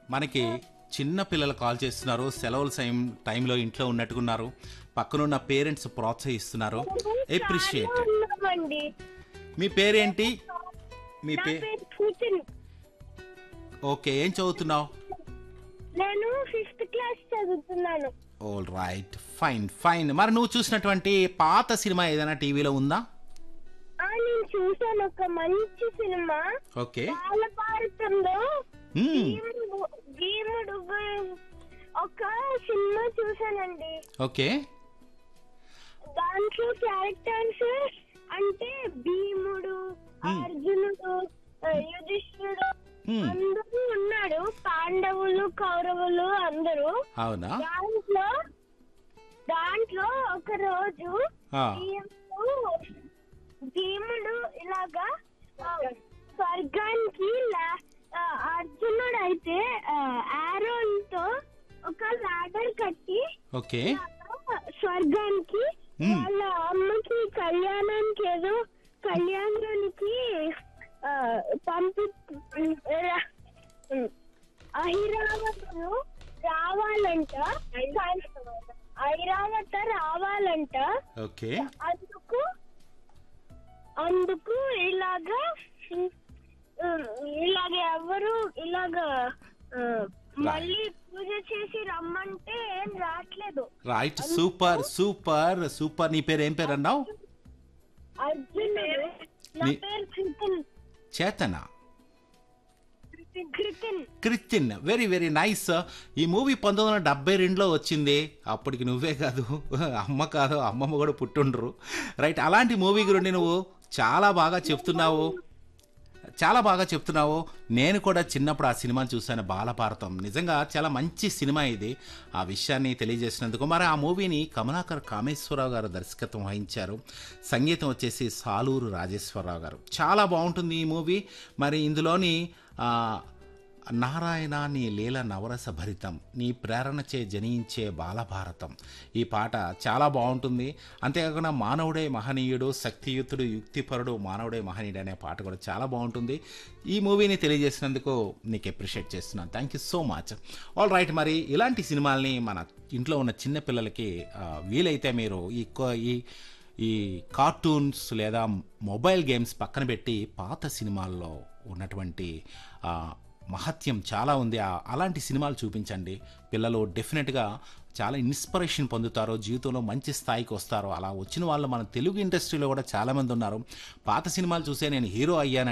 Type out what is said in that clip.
మనకి చిన్న పిల్లలు కాల్ చేస్తున్నారు సెలవుల టైం టైంలో ఇంట్లో ఉన్నట్టుకున్నారు పక్కనున్న పేరెంట్స్ ప్రోత్సహిస్తున్నారు ఎప్రిషియేట్ ఉన్నామండి మీ పేరేంటి మీ నా పే పేరు పూజన్ ఓకే ఏం చదువుతున్నావు నేను ఫిఫ్త్ క్లాస్ చదువుతున్నాను ఓల్ రైట్ ఫైన్ ఫైన్ మరి నువ్వు చూసినటువంటి పాత సినిమా ఏదైనా టీవీలో ఉందా ఆ నేను చూసాను ఒక మంచి సినిమా ఓకే బాలభారతంలో మ్మ్. భీముడు భీముడు గు- ఒక సినిమా చూసానండి ఓకే దాంట్లో క్యారెక్టర్స్ అంటే భీముడు అర్జునుడు ఆ, యుధిష్ఠుడు మ్మ్. అందరూ ఉన్నాడు పాండవులు కౌరవులు అందరూ అవునా దాంట్లో దాంట్లో ఒక రోజు ఆ, భీముడు భీముడు ఇలాగా ఆ, స్వర్గానికి లా- ఆ, అర్జునుడు అయితే ఆరోన్తో ఒక లాడర్ కట్టి ఓకే ఇలాగా స్వర్గానికి మ్మ్. వాళ్ళ అమ్మకి కళ్యాణానికి ఏదో కళ్యాణానికి ఆ, పంపి ఐరావతులు రావాలంట ఐరావత రావాలంట ఓకే అందుకు అందుకు ఇలాగా ఉమ్, ఇలాగ ఎవరు ఇలాగా ఆ, మళ్ళీ పూజ చేసి రమ్మంటే ఏం రావట్లేదు రైట్ సూపర్ సూపర్ సూపర్ నీ పేరు ఏం పేరు అన్నావు అర్జునుడు నా నీ- పేరు Kruthin Chetana Kruthin Christine very very nice ఈ మూవీ పంతొమ్మిది వందల డెబ్బై రెండులో వచ్చింది అప్పటికి నువ్వే కాదు అమ్మ కాదు అమ్మమ్మ కూడా పుట్టుండ్రు రైట్ అలాంటి మూవీ గురించి నువ్వు చాలా బాగా చెప్తున్నావు చాలా బాగా చెప్తున్నావు నేను కూడా చిన్నప్పుడు ఆ సినిమాని చూశాను బాలభారతం నిజంగా చాలా మంచి సినిమా ఇది ఆ విషయాన్ని తెలియజేసినందుకు మరి ఆ మూవీని కమలాకర్ కామేశ్వరరావు గారు దర్శకత్వం వహించారు సంగీతం వచ్చేసి సాలూరు రాజేశ్వరరావు గారు చాలా బాగుంటుంది ఈ మూవీ మరి ఇందులోని ఆ, నారాయణ నీ లీల నవరస భరితం నీ ప్రేరణచే జనించే బాలభారతం ఈ పాట చాలా బాగుంటుంది అంతేకాకుండా మానవుడే మహనీయుడు శక్తియుతుడు యుక్తిపరుడు మానవుడే మహనీయుడు అనే పాట కూడా చాలా బాగుంటుంది ఈ మూవీని తెలియజేసినందుకు నీకు అప్రిషియేట్ చేస్తున్నాను thank you so much all right మరి ఇలాంటి సినిమాల్ని మన ఇంట్లో ఉన్న చిన్న పిల్లలకి ఆ, వీలైతే మీరు ఈ కో- ఈ ఈ కార్టూన్స్ లేదా మొబైల్ గేమ్స్ పక్కన పెట్టి పాత సినిమాల్లో ఉన్నటువంటి ఆ, మహత్యం చాలా ఉంది ఆ- అలాంటి సినిమాలు చూపించండి పిల్లలు డెఫినెట్గా చాలా ఇన్స్పిరేషన్ పొందుతారో జీవితంలో మంచి స్థాయికి వస్తారో అలా వచ్చిన వాళ్ళు మన తెలుగు ఇండస్ట్రీలో కూడా చాలామంది ఉన్నారు పాత సినిమాలు చూసే నేను హీరో అయ్యాను